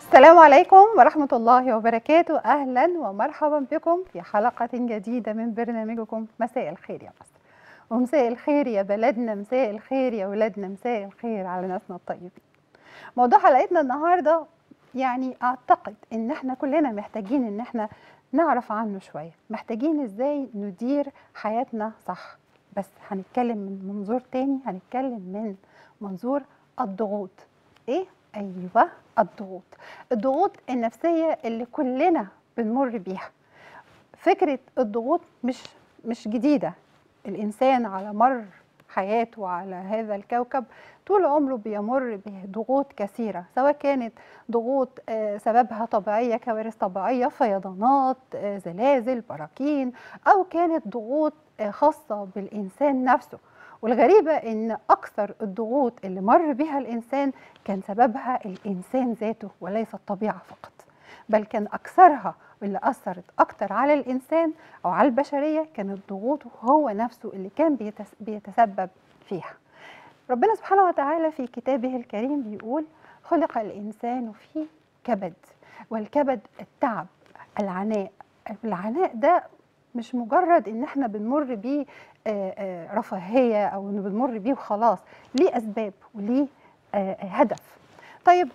السلام عليكم ورحمة الله وبركاته أهلا ومرحبا بكم في حلقة جديدة من برنامجكم مساء الخير يا مصر ومساء الخير يا بلدنا مساء الخير يا ولادنا مساء الخير على ناسنا الطيبين موضوع حلقتنا النهاردة يعني أعتقد إن احنا كلنا محتاجين إن احنا نعرف عنه شوية محتاجين إزاي ندير حياتنا صح بس هنتكلم من منظور تاني هنتكلم من منظور الضغوط ايه ايوه الضغوط الضغوط النفسيه اللي كلنا بنمر بيها فكره الضغوط مش مش جديده الانسان على مر حياته على هذا الكوكب طول عمره بيمر بضغوط كثيرة سواء كانت ضغوط آه، سببها طبيعية كوارث طبيعية فيضانات آه، زلازل براكين أو كانت ضغوط آه، خاصة بالإنسان نفسه والغريبة إن أكثر الضغوط اللي مر بها الإنسان كان سببها الإنسان ذاته وليس الطبيعة فقط بل كان أكثرها واللي أثرت أكتر على الإنسان أو على البشرية كانت ضغوطه هو نفسه اللي كان بيتس- بيتسبب فيها ربنا سبحانه وتعالى في كتابه الكريم بيقول خلق الإنسان في كبد والكبد التعب العناء العناء ده مش مجرد ان احنا بنمر بيه آه، آه، رفاهيه او انه بنمر بيه وخلاص ليه اسباب وليه آه، آه، هدف طيب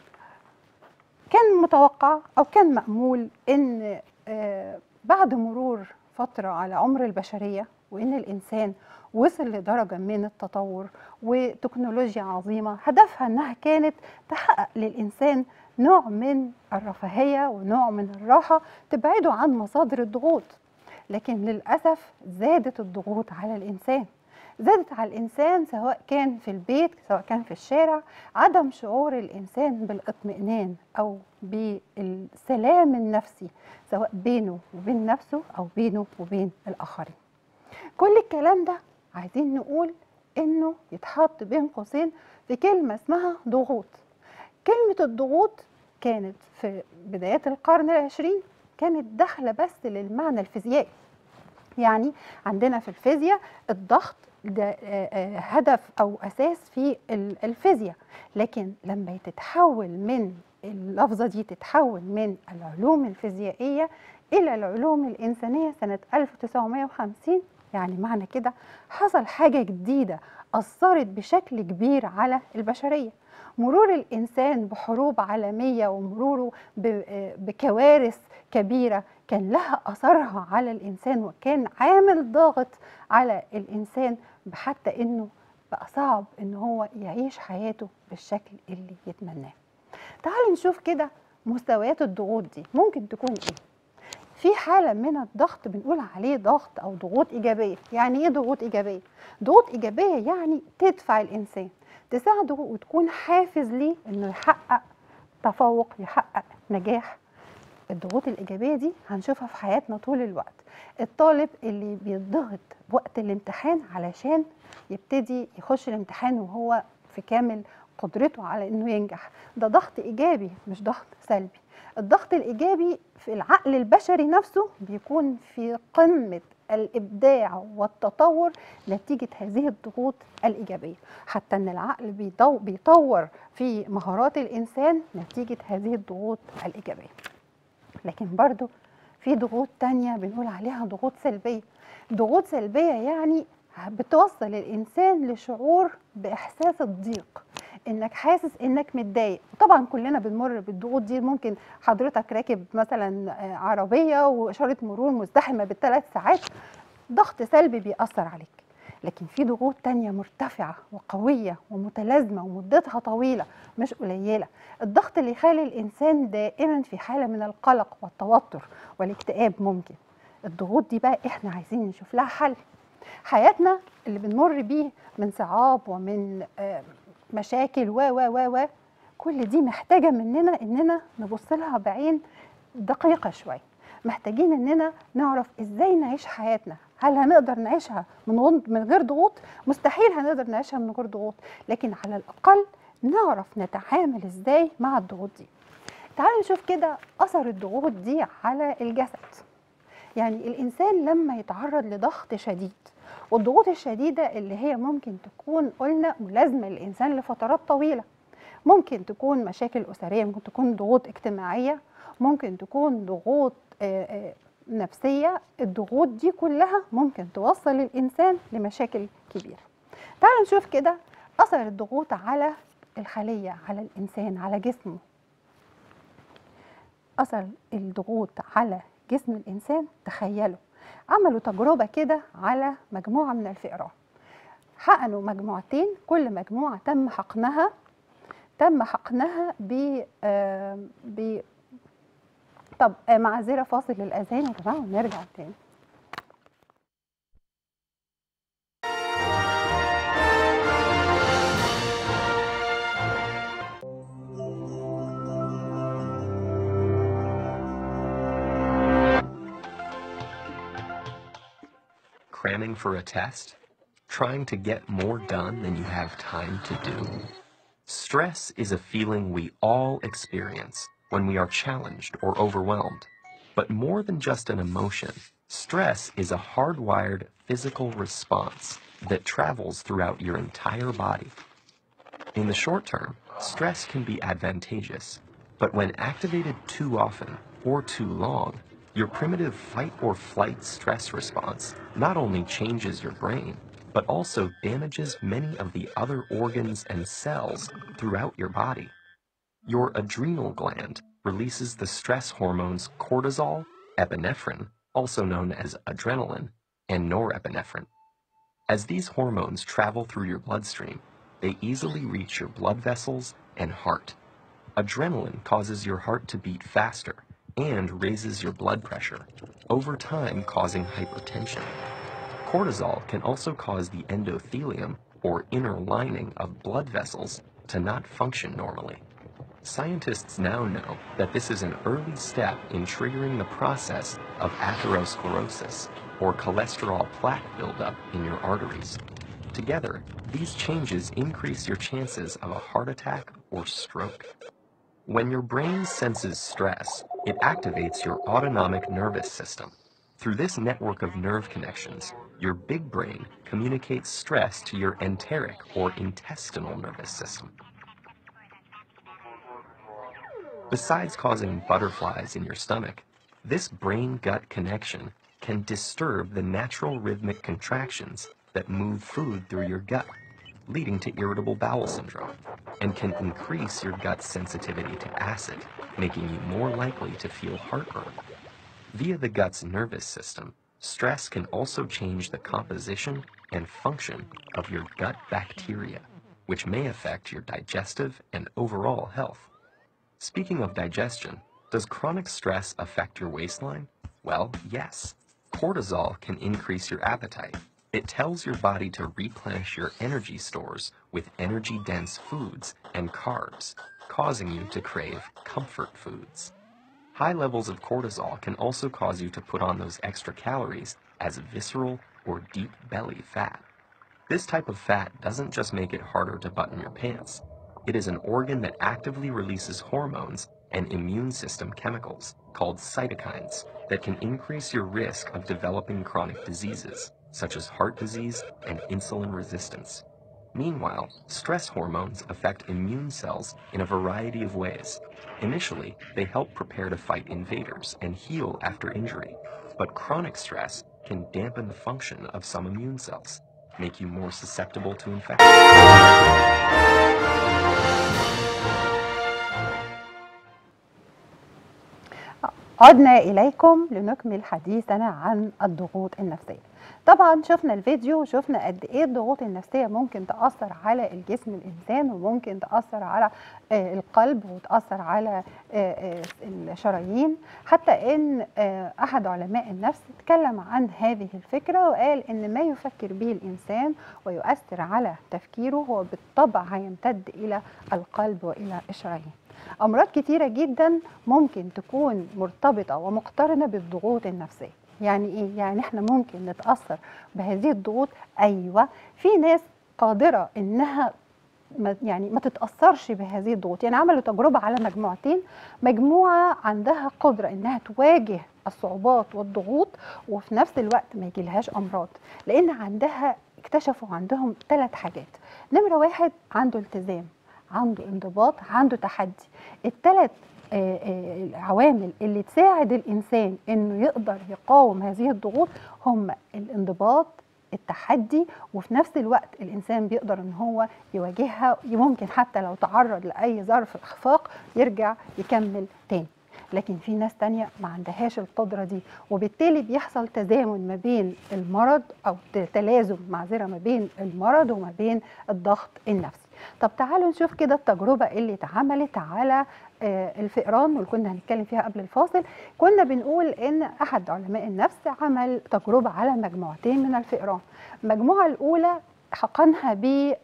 كان متوقع او كان مامول ان آه، بعد مرور فتره على عمر البشريه وان الانسان وصل لدرجه من التطور وتكنولوجيا عظيمه هدفها انها كانت تحقق للانسان نوع من الرفاهيه ونوع من الراحه تبعده عن مصادر الضغوط لكن للأسف زادت الضغوط على الإنسان زادت على الإنسان سواء كان في البيت سواء كان في الشارع عدم شعور الإنسان بالاطمئنان أو بالسلام النفسي سواء بينه وبين نفسه أو بينه وبين الآخرين كل الكلام ده عايزين نقول إنه يتحط بين قوسين في كلمة اسمها ضغوط كلمة الضغوط كانت في بدايات القرن العشرين كانت داخله بس للمعنى الفيزيائي يعني عندنا في الفيزياء الضغط ده آه، آه، هدف او اساس في ال- الفيزياء لكن لما تتحول من اللفظه دي تتحول من العلوم الفيزيائيه الى العلوم الانسانيه سنه 1950 يعني معنى كده حصل حاجه جديده اثرت بشكل كبير على البشريه مرور الانسان بحروب عالميه ومروره ب- آه، بكوارث كبيره كان لها اثرها على الانسان وكان عامل ضاغط على الانسان بحتى انه بقى صعب ان هو يعيش حياته بالشكل اللي يتمناه. تعالوا نشوف كده مستويات الضغوط دي ممكن تكون ايه؟ في حاله من الضغط بنقول عليه ضغط او ضغوط ايجابيه، يعني ايه ضغوط ايجابيه؟ ضغوط ايجابيه يعني تدفع الانسان تساعده وتكون حافز ليه انه يحقق تفوق يحقق نجاح الضغوط الإيجابية دي هنشوفها في حياتنا طول الوقت الطالب اللي بيتضغط وقت الامتحان علشان يبتدي يخش الامتحان وهو في كامل قدرته على انه ينجح ده ضغط ايجابي مش ضغط سلبي الضغط الايجابي في العقل البشري نفسه بيكون في قمه الابداع والتطور نتيجه هذه الضغوط الايجابيه حتى ان العقل بيطو- بيطور في مهارات الانسان نتيجه هذه الضغوط الايجابيه لكن برضو في ضغوط تانية بنقول عليها ضغوط سلبية ضغوط سلبية يعني بتوصل الإنسان لشعور بإحساس الضيق انك حاسس انك متضايق طبعا كلنا بنمر بالضغوط دي ممكن حضرتك راكب مثلا آه، عربيه واشاره مرور مزدحمه بالثلاث ساعات ضغط سلبي بيأثر عليك لكن في ضغوط تانية مرتفعة وقوية ومتلازمة ومدتها طويلة مش قليلة الضغط اللي يخلي الإنسان دائما في حالة من القلق والتوتر والاكتئاب ممكن الضغوط دي بقى احنا عايزين نشوف لها حل حياتنا اللي بنمر بيه من صعاب ومن آه، مشاكل و و و و كل دي محتاجة مننا إننا نبص لها بعين دقيقة شوية محتاجين إننا نعرف إزاي نعيش حياتنا هل هنقدر نعيشها من غن- من غير ضغوط مستحيل هنقدر نعيشها من غير ضغوط لكن على الأقل نعرف نتعامل إزاي مع الضغوط دي تعالوا نشوف كده أثر الضغوط دي على الجسد يعني الإنسان لما يتعرض لضغط شديد والضغوط الشديدة اللي هي ممكن تكون قلنا ملازمة للإنسان لفترات طويلة ممكن تكون مشاكل اسريه ممكن تكون ضغوط اجتماعيه ممكن تكون ضغوط آه، آه، نفسيه الضغوط دي كلها ممكن توصل الانسان لمشاكل كبيره تعالوا نشوف كده اثر الضغوط على الخليه على الانسان على جسمه اثر الضغوط على جسم الانسان تخيلوا عملوا تجربه كده على مجموعه من الفئران حقنوا مجموعتين كل مجموعه تم حقنها تم حقنها ب آه، ب طب آه، معذره فاصل للاذان يا جماعه ونرجع تاني Cramming for a test? Trying to get more done than you have time to do? Stress is a feeling we all experience when we are challenged or overwhelmed. But more than just an emotion, stress is a hardwired physical response that travels throughout your entire body. In the short term, stress can be advantageous, but when activated too often or too long, your primitive fight or flight stress response not only changes your brain, but also damages many of the other organs and cells throughout your body. Your adrenal gland releases the stress hormones cortisol, epinephrine, also known as adrenaline, and norepinephrine. As these hormones travel through your bloodstream, they easily reach your blood vessels and heart. Adrenaline causes your heart to beat faster and raises your blood pressure, over time causing hypertension. Cortisol can also cause the endothelium, or inner lining of blood vessels, to not function normally. Scientists now know that this is an early step in triggering the process of atherosclerosis, or cholesterol plaque buildup in your arteries. Together, these changes increase your chances of a heart attack or stroke. When your brain senses stress, it activates your autonomic nervous system. Through this network of nerve connections, your big brain communicates stress to your enteric or intestinal nervous system. Besides causing butterflies in your stomach, this brain gut connection can disturb the natural rhythmic contractions that move food through your gut, leading to irritable bowel syndrome, and can increase your gut's sensitivity to acid, making you more likely to feel heartburn. Via the gut's nervous system, stress can also change the composition and function of your gut bacteria, which may affect your digestive and overall health. Speaking of digestion, does chronic stress affect your waistline? Well, yes. Cortisol can increase your appetite. It tells your body to replenish your energy stores with energy dense foods and carbs, causing you to crave comfort foods. High levels of cortisol can also cause you to put on those extra calories as visceral or deep belly fat. This type of fat doesn't just make it harder to button your pants. It is an organ that actively releases hormones and immune system chemicals called cytokines that can increase your risk of developing chronic diseases such as heart disease and insulin resistance. Meanwhile, stress hormones affect immune cells in a variety of ways. Initially, they help prepare to fight invaders and heal after injury, but chronic stress can dampen the function of some immune cells, make you more susceptible to infection. عدنا إليكم لنكمل حديثنا عن الضغوط النفسية طبعا شفنا الفيديو وشفنا قد ايه الضغوط النفسيه ممكن تاثر على الجسم الانسان وممكن تاثر على آه، القلب وتاثر على آه، آه، الشرايين حتى ان آه، احد علماء النفس اتكلم عن هذه الفكره وقال ان ما يفكر به الانسان ويؤثر على تفكيره هو بالطبع هيمتد الى القلب والى الشرايين امراض كتيره جدا ممكن تكون مرتبطه ومقترنه بالضغوط النفسيه يعني ايه يعني احنا ممكن نتاثر بهذه الضغوط ايوه في ناس قادره انها ما يعني ما تتاثرش بهذه الضغوط يعني عملوا تجربه على مجموعتين مجموعه عندها قدره انها تواجه الصعوبات والضغوط وفي نفس الوقت ما يجيلهاش امراض لان عندها اكتشفوا عندهم ثلاث حاجات نمره واحد عنده التزام عنده انضباط عنده تحدي الثلاث العوامل اللي تساعد الانسان انه يقدر يقاوم هذه الضغوط هم الانضباط التحدي وفي نفس الوقت الانسان بيقدر ان هو يواجهها ممكن حتى لو تعرض لاي ظرف اخفاق يرجع يكمل تاني لكن في ناس تانية ما عندهاش القدرة دي وبالتالي بيحصل تزامن ما بين المرض أو تلازم معذرة ما بين المرض وما بين الضغط النفسي طب تعالوا نشوف كده التجربة اللي اتعملت على الفئران واللي كنا هنتكلم فيها قبل الفاصل كنا بنقول ان احد علماء النفس عمل تجربة على مجموعتين من الفئران المجموعة الاولى حقنها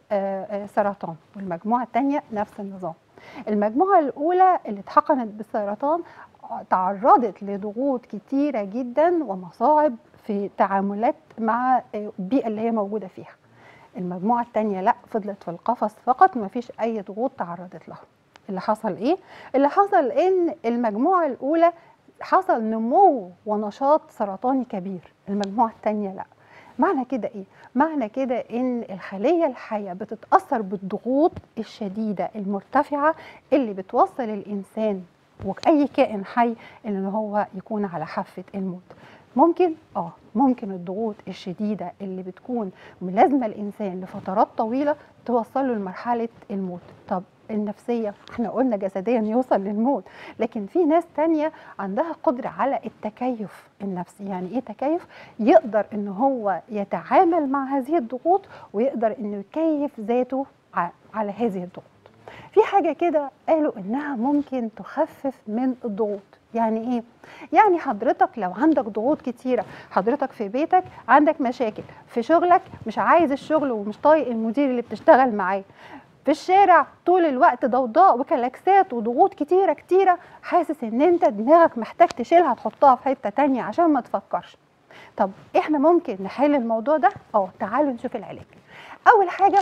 بسرطان والمجموعة الثانية نفس النظام المجموعة الأولى اللي اتحقنت بالسرطان تعرضت لضغوط كتيرة جدا ومصاعب في تعاملات مع البيئة اللي هي موجودة فيها المجموعة التانية لا فضلت في القفص فقط ما فيش أي ضغوط تعرضت لها اللي حصل إيه؟ اللي حصل إن المجموعة الأولى حصل نمو ونشاط سرطاني كبير المجموعة التانية لا معنى كده ايه معنى كده ان الخليه الحيه بتتاثر بالضغوط الشديده المرتفعه اللي بتوصل الانسان واي كائن حي ان هو يكون على حافه الموت ممكن اه ممكن الضغوط الشديده اللي بتكون ملازمه الانسان لفترات طويله توصله لمرحله الموت طب النفسية احنا قلنا جسديا يوصل للموت لكن في ناس تانية عندها قدرة على التكيف النفسي يعني ايه تكيف يقدر ان هو يتعامل مع هذه الضغوط ويقدر انه يكيف ذاته على هذه الضغوط في حاجة كده قالوا انها ممكن تخفف من الضغوط يعني ايه يعني حضرتك لو عندك ضغوط كتيره حضرتك في بيتك عندك مشاكل في شغلك مش عايز الشغل ومش طايق المدير اللي بتشتغل معاه في الشارع طول الوقت ضوضاء وكلاكسات وضغوط كتيرة كتيرة حاسس ان انت دماغك محتاج تشيلها تحطها في حتة تانية عشان ما تفكرش طب احنا ممكن نحل الموضوع ده اه تعالوا نشوف العلاج اول حاجة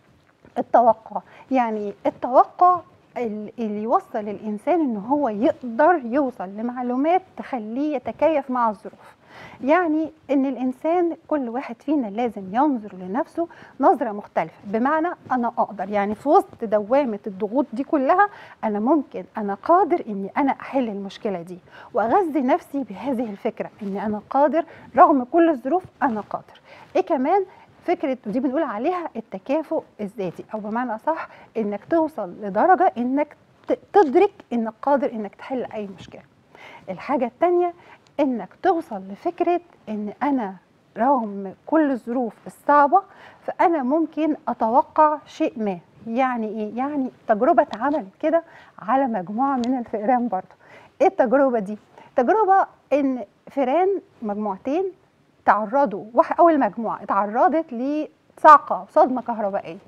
التوقع يعني التوقع اللي يوصل الانسان ان هو يقدر يوصل لمعلومات تخليه يتكيف مع الظروف يعني ان الانسان كل واحد فينا لازم ينظر لنفسه نظره مختلفه بمعنى انا اقدر يعني في وسط دوامه الضغوط دي كلها انا ممكن انا قادر اني انا احل المشكله دي واغذي نفسي بهذه الفكره اني انا قادر رغم كل الظروف انا قادر ايه كمان فكره ودي بنقول عليها التكافؤ الذاتي او بمعنى صح انك توصل لدرجه انك تدرك انك قادر انك تحل اي مشكله الحاجه الثانيه انك توصل لفكره ان انا رغم كل الظروف الصعبه فانا ممكن اتوقع شيء ما يعني ايه يعني تجربه اتعملت كده على مجموعه من الفئران برضه ايه التجربه دي تجربه ان فئران مجموعتين تعرضوا اول مجموعه اتعرضت لصعقه صدمه كهربائيه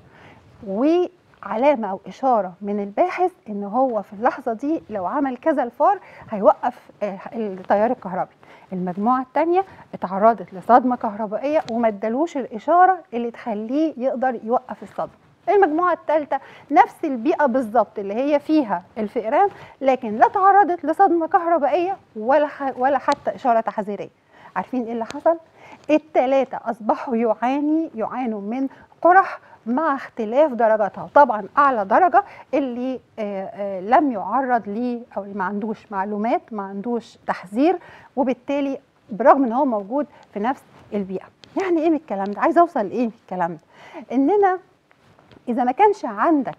وعلامه او اشاره من الباحث ان هو في اللحظه دي لو عمل كذا الفار هيوقف التيار الكهربي المجموعه الثانيه اتعرضت لصدمه كهربائيه وما ادالوش الاشاره اللي تخليه يقدر يوقف الصدمه المجموعة الثالثة نفس البيئة بالظبط اللي هي فيها الفئران لكن لا تعرضت لصدمة كهربائية ولا ولا حتى إشارة تحذيرية عارفين ايه اللي حصل؟ الثلاثة أصبحوا يعاني يعانوا من قرح مع اختلاف درجاتها طبعا أعلى درجة اللي آآ آآ لم يعرض ليه أو اللي ما عندوش معلومات ما عندوش تحذير وبالتالي برغم ان هو موجود في نفس البيئة يعني ايه من الكلام ده؟ عايزة أوصل لإيه من الكلام ده؟ إننا إذا ما كانش عندك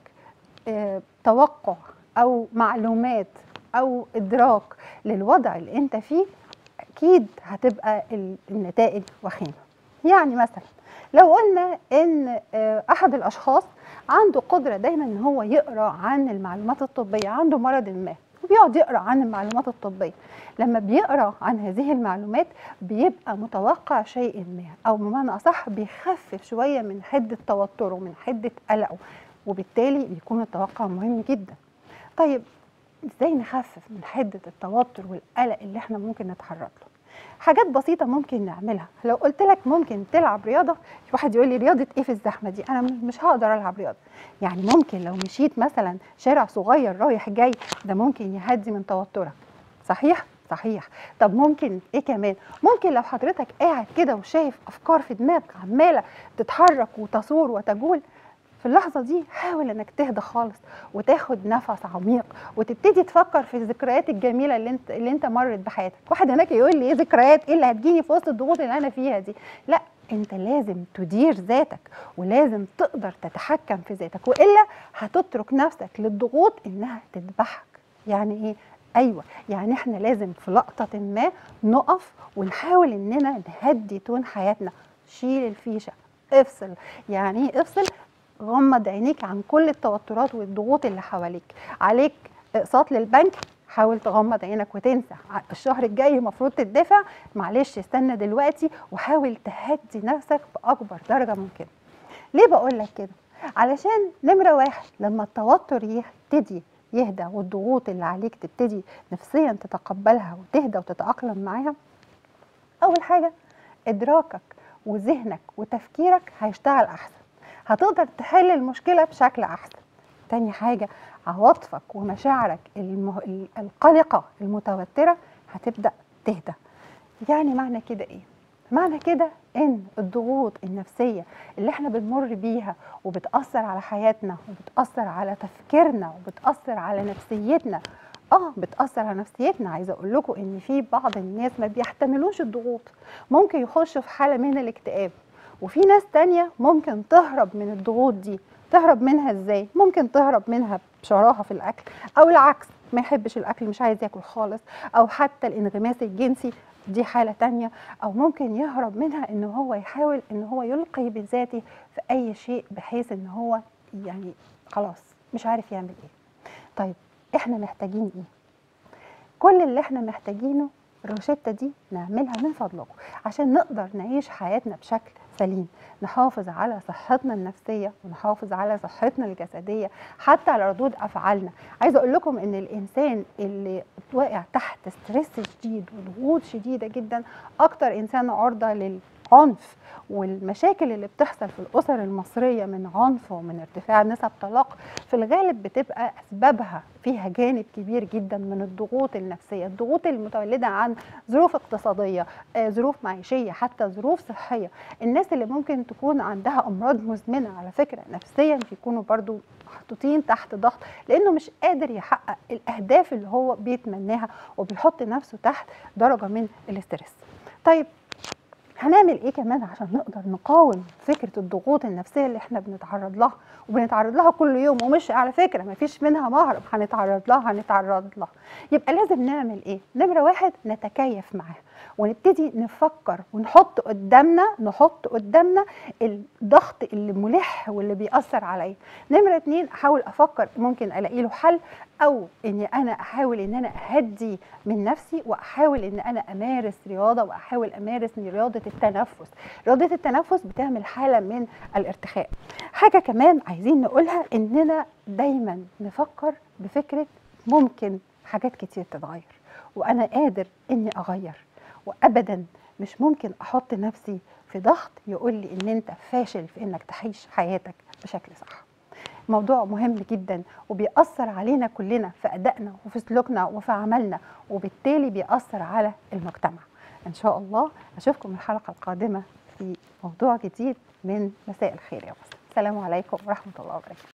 توقع أو معلومات أو إدراك للوضع اللي أنت فيه اكيد هتبقى النتائج وخيمه يعني مثلا لو قلنا ان احد الاشخاص عنده قدره دايما ان هو يقرا عن المعلومات الطبيه عنده مرض ما وبيقعد يقرا عن المعلومات الطبيه لما بيقرا عن هذه المعلومات بيبقى متوقع شيء ما او بمعنى اصح بيخفف شويه من حده توتره من حده قلقه وبالتالي بيكون التوقع مهم جدا طيب ازاي نخفف من حده التوتر والقلق اللي احنا ممكن نتعرض له حاجات بسيطه ممكن نعملها لو قلت لك ممكن تلعب رياضه واحد يقول لي رياضه ايه في الزحمه دي انا مش هقدر العب رياضه يعني ممكن لو مشيت مثلا شارع صغير رايح جاي ده ممكن يهدي من توترك صحيح صحيح طب ممكن ايه كمان ممكن لو حضرتك قاعد كده وشايف افكار في دماغك عماله تتحرك وتصور وتجول في اللحظه دي حاول انك تهدى خالص وتاخد نفس عميق وتبتدي تفكر في الذكريات الجميله اللي انت اللي انت مرت بحياتك واحد هناك يقول لي ايه ذكريات ايه اللي هتجيني في وسط الضغوط اللي انا فيها دي لا انت لازم تدير ذاتك ولازم تقدر تتحكم في ذاتك والا هتترك نفسك للضغوط انها تذبحك يعني ايه ايوه يعني احنا لازم في لقطه ما نقف ونحاول اننا نهدي تون حياتنا شيل الفيشه افصل يعني ايه افصل غمض عينيك عن كل التوترات والضغوط اللي حواليك عليك اقساط للبنك حاول تغمض عينك وتنسى الشهر الجاي المفروض تدفع معلش استنى دلوقتي وحاول تهدي نفسك باكبر درجه ممكنه ليه بقول لك كده علشان نمره واحد لما التوتر يبتدي يهدى والضغوط اللي عليك تبتدي نفسيا تتقبلها وتهدى وتتاقلم معاها اول حاجه ادراكك وذهنك وتفكيرك هيشتغل احسن هتقدر تحل المشكله بشكل احسن تاني حاجه عواطفك ومشاعرك المه... القلقه المتوتره هتبدا تهدى يعني معنى كده ايه معنى كده ان الضغوط النفسيه اللي احنا بنمر بيها وبتاثر على حياتنا وبتاثر على تفكيرنا وبتاثر على نفسيتنا اه بتاثر على نفسيتنا عايزه اقول لكم ان في بعض الناس ما بيحتملوش الضغوط ممكن يخشوا في حاله من الاكتئاب وفي ناس تانية ممكن تهرب من الضغوط دي تهرب منها ازاي ممكن تهرب منها بشراهه في الاكل او العكس ما يحبش الاكل مش عايز ياكل خالص او حتى الانغماس الجنسي دي حالة تانية أو ممكن يهرب منها إن هو يحاول إن هو يلقي بذاته في أي شيء بحيث إن هو يعني خلاص مش عارف يعمل إيه طيب إحنا محتاجين إيه؟ كل اللي إحنا محتاجينه الروشتة دي نعملها من فضلكم عشان نقدر نعيش حياتنا بشكل سليم نحافظ على صحتنا النفسية ونحافظ على صحتنا الجسدية حتى على ردود أفعالنا عايزة أقول لكم إن الإنسان اللي واقع تحت ستريس شديد وضغوط شديدة جدا أكتر إنسان عرضة للعنف والمشاكل اللي بتحصل في الأسر المصرية من عنف ومن ارتفاع نسب طلاق في الغالب بتبقى أسبابها فيها جانب كبير جدا من الضغوط النفسية الضغوط المتولدة عن ظروف اقتصادية آه، ظروف معيشية حتى ظروف صحية الناس اللي ممكن تكون عندها أمراض مزمنة على فكرة نفسيا بيكونوا برضو محطوطين تحت ضغط لأنه مش قادر يحقق الأهداف اللي هو بيتمناها وبيحط نفسه تحت درجة من الاسترس طيب هنعمل ايه كمان عشان نقدر نقاوم فكره الضغوط النفسيه اللي احنا بنتعرض لها وبنتعرض لها كل يوم ومش على فكره ما فيش منها مهرب هنتعرض لها هنتعرض لها يبقى لازم نعمل ايه نمره واحد نتكيف معاها ونبتدي نفكر ونحط قدامنا نحط قدامنا الضغط اللي ملح واللي بيأثر عليا نمرة اتنين احاول افكر ممكن الاقي له حل او اني انا احاول ان انا اهدي من نفسي واحاول ان انا امارس رياضه واحاول امارس رياضه التنفس رياضه التنفس بتعمل حاله من الارتخاء حاجه كمان عايزين نقولها اننا دايما نفكر بفكره ممكن حاجات كتير تتغير وانا قادر اني اغير وابدا مش ممكن احط نفسي في ضغط يقول لي ان انت فاشل في انك تعيش حياتك بشكل صح موضوع مهم جدا وبيأثر علينا كلنا في أدائنا وفي سلوكنا وفي عملنا وبالتالي بيأثر على المجتمع إن شاء الله أشوفكم الحلقة القادمة في موضوع جديد من مساء الخير يا مصر السلام عليكم ورحمة الله وبركاته